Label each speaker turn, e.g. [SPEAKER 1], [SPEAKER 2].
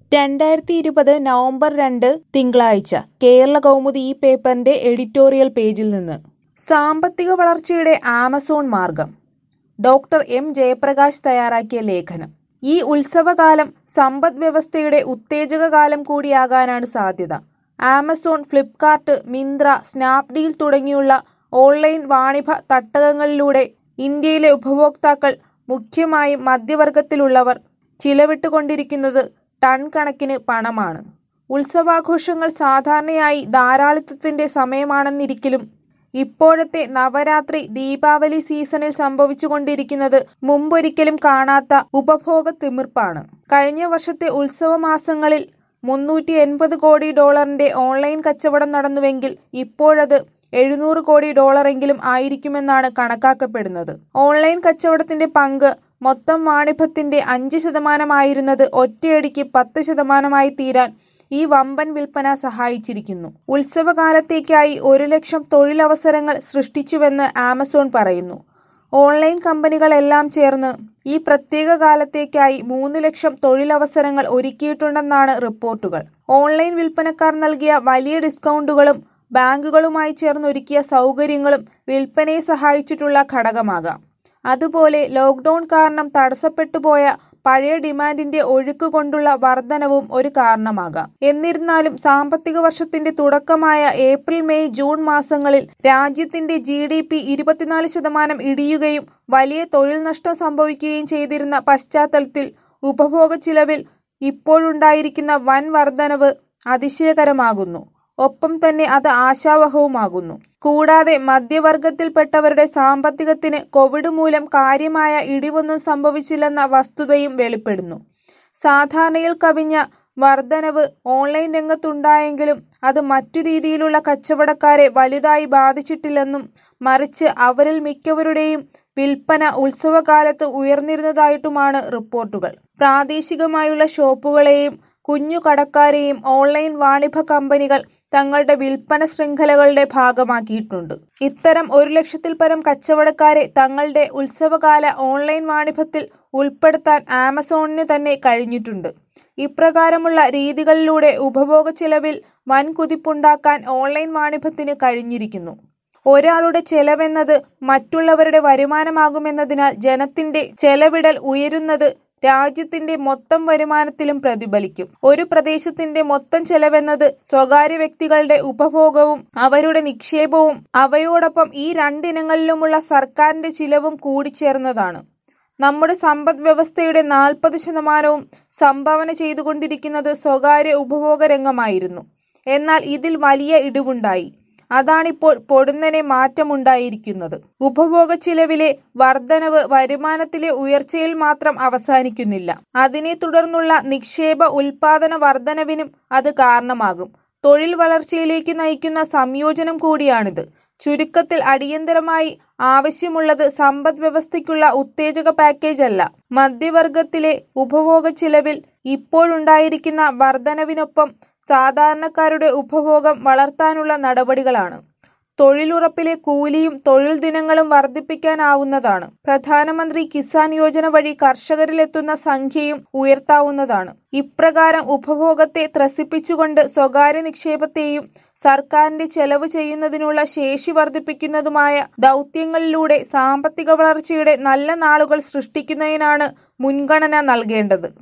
[SPEAKER 1] രണ്ടായിരത്തി ഇരുപത് നവംബർ രണ്ട് തിങ്കളാഴ്ച കേരള കൗമുദി ഈ പേപ്പറിന്റെ എഡിറ്റോറിയൽ പേജിൽ നിന്ന് സാമ്പത്തിക വളർച്ചയുടെ ആമസോൺ മാർഗം ഡോക്ടർ എം ജയപ്രകാശ് തയ്യാറാക്കിയ ലേഖനം ഈ ഉത്സവകാലം സമ്പദ് വ്യവസ്ഥയുടെ ഉത്തേജക കാലം കൂടിയാകാനാണ് സാധ്യത ആമസോൺ ഫ്ലിപ്കാർട്ട് മിന്ത്ര സ്നാപ്ഡീൽ തുടങ്ങിയുള്ള ഓൺലൈൻ വാണിഭ തട്ടകങ്ങളിലൂടെ ഇന്ത്യയിലെ ഉപഭോക്താക്കൾ മുഖ്യമായും മധ്യവർഗത്തിലുള്ളവർ ചിലവിട്ടുകൊണ്ടിരിക്കുന്നത് ടൺ കണക്കിന് പണമാണ് ഉത്സവാഘോഷങ്ങൾ സാധാരണയായി ധാരാളിത്തത്തിന്റെ സമയമാണെന്നിരിക്കലും ഇപ്പോഴത്തെ നവരാത്രി ദീപാവലി സീസണിൽ സംഭവിച്ചുകൊണ്ടിരിക്കുന്നത് മുമ്പൊരിക്കലും കാണാത്ത ഉപഭോഗ തിമിർപ്പാണ് കഴിഞ്ഞ വർഷത്തെ ഉത്സവ മാസങ്ങളിൽ മുന്നൂറ്റി എൺപത് കോടി ഡോളറിന്റെ ഓൺലൈൻ കച്ചവടം നടന്നുവെങ്കിൽ ഇപ്പോഴത് എഴുന്നൂറ് കോടി ഡോളറെങ്കിലും ആയിരിക്കുമെന്നാണ് കണക്കാക്കപ്പെടുന്നത് ഓൺലൈൻ കച്ചവടത്തിന്റെ പങ്ക് മൊത്തം വാണിഭത്തിന്റെ അഞ്ച് ശതമാനമായിരുന്നത് ഒറ്റയടിക്ക് പത്ത് ശതമാനമായി തീരാൻ ഈ വമ്പൻ വിൽപ്പന സഹായിച്ചിരിക്കുന്നു ഉത്സവകാലത്തേക്കായി ഒരു ലക്ഷം തൊഴിലവസരങ്ങൾ സൃഷ്ടിച്ചുവെന്ന് ആമസോൺ പറയുന്നു ഓൺലൈൻ കമ്പനികളെല്ലാം ചേർന്ന് ഈ പ്രത്യേക കാലത്തേക്കായി മൂന്ന് ലക്ഷം തൊഴിലവസരങ്ങൾ ഒരുക്കിയിട്ടുണ്ടെന്നാണ് റിപ്പോർട്ടുകൾ ഓൺലൈൻ വിൽപ്പനക്കാർ നൽകിയ വലിയ ഡിസ്കൗണ്ടുകളും ബാങ്കുകളുമായി ചേർന്നൊരുക്കിയ സൗകര്യങ്ങളും വിൽപ്പനയെ സഹായിച്ചിട്ടുള്ള ഘടകമാകാം അതുപോലെ ലോക്ക്ഡൌൺ കാരണം തടസ്സപ്പെട്ടുപോയ പഴയ ഡിമാൻഡിന്റെ ഒഴുക്ക് കൊണ്ടുള്ള വർധനവും ഒരു കാരണമാകാം എന്നിരുന്നാലും സാമ്പത്തിക വർഷത്തിന്റെ തുടക്കമായ ഏപ്രിൽ മെയ് ജൂൺ മാസങ്ങളിൽ രാജ്യത്തിന്റെ ജി ഡി പി ഇരുപത്തിനാല് ശതമാനം ഇടിയുകയും വലിയ തൊഴിൽ നഷ്ടം സംഭവിക്കുകയും ചെയ്തിരുന്ന പശ്ചാത്തലത്തിൽ ഉപഭോഗ ചിലവിൽ ഇപ്പോഴുണ്ടായിരിക്കുന്ന വൻ വർധനവ് അതിശയകരമാകുന്നു ഒപ്പം തന്നെ അത് ആശാവഹവുമാകുന്നു കൂടാതെ മധ്യവർഗത്തിൽപ്പെട്ടവരുടെ സാമ്പത്തികത്തിന് കോവിഡ് മൂലം കാര്യമായ ഇടിവൊന്നും സംഭവിച്ചില്ലെന്ന വസ്തുതയും വെളിപ്പെടുന്നു സാധാരണയിൽ കവിഞ്ഞ വർധനവ് ഓൺലൈൻ രംഗത്തുണ്ടായെങ്കിലും അത് മറ്റു രീതിയിലുള്ള കച്ചവടക്കാരെ വലുതായി ബാധിച്ചിട്ടില്ലെന്നും മറിച്ച് അവരിൽ മിക്കവരുടെയും വിൽപ്പന ഉത്സവകാലത്ത് ഉയർന്നിരുന്നതായിട്ടുമാണ് റിപ്പോർട്ടുകൾ പ്രാദേശികമായുള്ള ഷോപ്പുകളെയും കുഞ്ഞു കടക്കാരെയും ഓൺലൈൻ വാണിഭ കമ്പനികൾ തങ്ങളുടെ വിൽപ്പന ശൃംഖലകളുടെ ഭാഗമാക്കിയിട്ടുണ്ട് ഇത്തരം ഒരു ലക്ഷത്തിൽ പരം കച്ചവടക്കാരെ തങ്ങളുടെ ഉത്സവകാല ഓൺലൈൻ വാണിഭത്തിൽ ഉൾപ്പെടുത്താൻ ആമസോണിന് തന്നെ കഴിഞ്ഞിട്ടുണ്ട് ഇപ്രകാരമുള്ള രീതികളിലൂടെ ഉപഭോഗ ചെലവിൽ വൻ കുതിപ്പുണ്ടാക്കാൻ ഓൺലൈൻ വാണിഭത്തിന് കഴിഞ്ഞിരിക്കുന്നു ഒരാളുടെ ചെലവെന്നത് മറ്റുള്ളവരുടെ വരുമാനമാകുമെന്നതിനാൽ ജനത്തിന്റെ ചെലവിടൽ ഉയരുന്നത് രാജ്യത്തിന്റെ മൊത്തം വരുമാനത്തിലും പ്രതിഫലിക്കും ഒരു പ്രദേശത്തിന്റെ മൊത്തം ചെലവെന്നത് സ്വകാര്യ വ്യക്തികളുടെ ഉപഭോഗവും അവരുടെ നിക്ഷേപവും അവയോടൊപ്പം ഈ രണ്ടിനങ്ങളിലുമുള്ള സർക്കാരിന്റെ ചിലവും കൂടിച്ചേർന്നതാണ് നമ്മുടെ സമ്പദ് വ്യവസ്ഥയുടെ നാൽപ്പത് ശതമാനവും സംഭാവന ചെയ്തുകൊണ്ടിരിക്കുന്നത് സ്വകാര്യ ഉപഭോഗ രംഗമായിരുന്നു എന്നാൽ ഇതിൽ വലിയ ഇടിവുണ്ടായി അതാണിപ്പോൾ പൊടുന്നനെ മാറ്റമുണ്ടായിരിക്കുന്നത് ഉപഭോഗ ചിലവിലെ വർധനവ് വരുമാനത്തിലെ ഉയർച്ചയിൽ മാത്രം അവസാനിക്കുന്നില്ല അതിനെ തുടർന്നുള്ള നിക്ഷേപ ഉൽപാദന വർധനവിനും അത് കാരണമാകും തൊഴിൽ വളർച്ചയിലേക്ക് നയിക്കുന്ന സംയോജനം കൂടിയാണിത് ചുരുക്കത്തിൽ അടിയന്തരമായി ആവശ്യമുള്ളത് സമ്പദ് വ്യവസ്ഥയ്ക്കുള്ള ഉത്തേജക പാക്കേജ് അല്ല മധ്യവർഗത്തിലെ ഉപഭോഗ ചിലവിൽ ഇപ്പോഴുണ്ടായിരിക്കുന്ന വർധനവിനൊപ്പം സാധാരണക്കാരുടെ ഉപഭോഗം വളർത്താനുള്ള നടപടികളാണ് തൊഴിലുറപ്പിലെ കൂലിയും തൊഴിൽ ദിനങ്ങളും വർദ്ധിപ്പിക്കാനാവുന്നതാണ് പ്രധാനമന്ത്രി കിസാൻ യോജന വഴി കർഷകരിലെത്തുന്ന സംഖ്യയും ഉയർത്താവുന്നതാണ് ഇപ്രകാരം ഉപഭോഗത്തെ ത്രസിപ്പിച്ചുകൊണ്ട് സ്വകാര്യ നിക്ഷേപത്തെയും സർക്കാരിന്റെ ചെലവ് ചെയ്യുന്നതിനുള്ള ശേഷി വർദ്ധിപ്പിക്കുന്നതുമായ ദൗത്യങ്ങളിലൂടെ സാമ്പത്തിക വളർച്ചയുടെ നല്ല നാളുകൾ സൃഷ്ടിക്കുന്നതിനാണ് മുൻഗണന നൽകേണ്ടത്